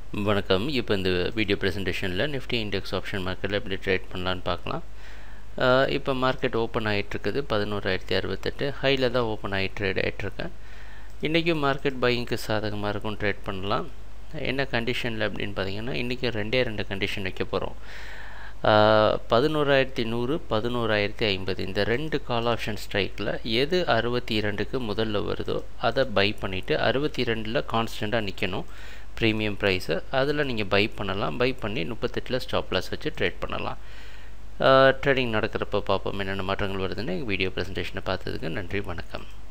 வணக்கம் இப்போ இந்த வீடியோ ப்ரெசன்டேஷனில் நிஃப்டி இண்டெக்ஸ் ஆப்ஷன் மார்க்கெட்டில் எப்படி ட்ரேட் பண்ணலான்னு பார்க்கலாம் ஆஹ் இப்போ மார்க்கெட் ஓப்பன் ஆகிட்டுருக்குது பதினோராயிரத்தி அறுபத்தெட்டு ஹையில் தான் ஓப்பன் ஆகி ட்ரேட் ஆகிட்டுருக்கேன் இன்றைக்கும் மார்க்கெட் பையிங்க்கு சாதகமாக இருக்கும் ட்ரேட் பண்ணலாம் என்ன கண்டிஷனில் அப்படின்னு பார்த்தீங்கன்னா இன்றைக்கி ரெண்டே ரெண்டு கண்டிஷன் வைக்க போகிறோம் பதினோராயிரத்தி நூறு பதினோராயிரத்தி ஐம்பது இந்த ரெண்டு கால் ஆப்ஷன் ஸ்ட்ரைக்கில் எது அறுபத்தி இரண்டுக்கு முதல்ல வருதோ அதை பை பண்ணிவிட்டு அறுபத்தி ரெண்டில் கான்ஸ்டண்ட்டாக நிற்கணும் ப்ரீமியம் ப்ரைஸு அதில் நீங்கள் பை பண்ணலாம் பை பண்ணி முப்பத்தெட்டில் ஸ்டாப் லாஸ் வச்சு ட்ரேட் பண்ணலாம் ட்ரேடிங் நடக்கிறப்ப பார்ப்போம் என்னென்ன மாற்றங்கள் வருதுன்னு எங்கள் வீடியோ ப்ரெசன்டேஷனை பார்த்ததுக்கு நன்றி வணக்கம்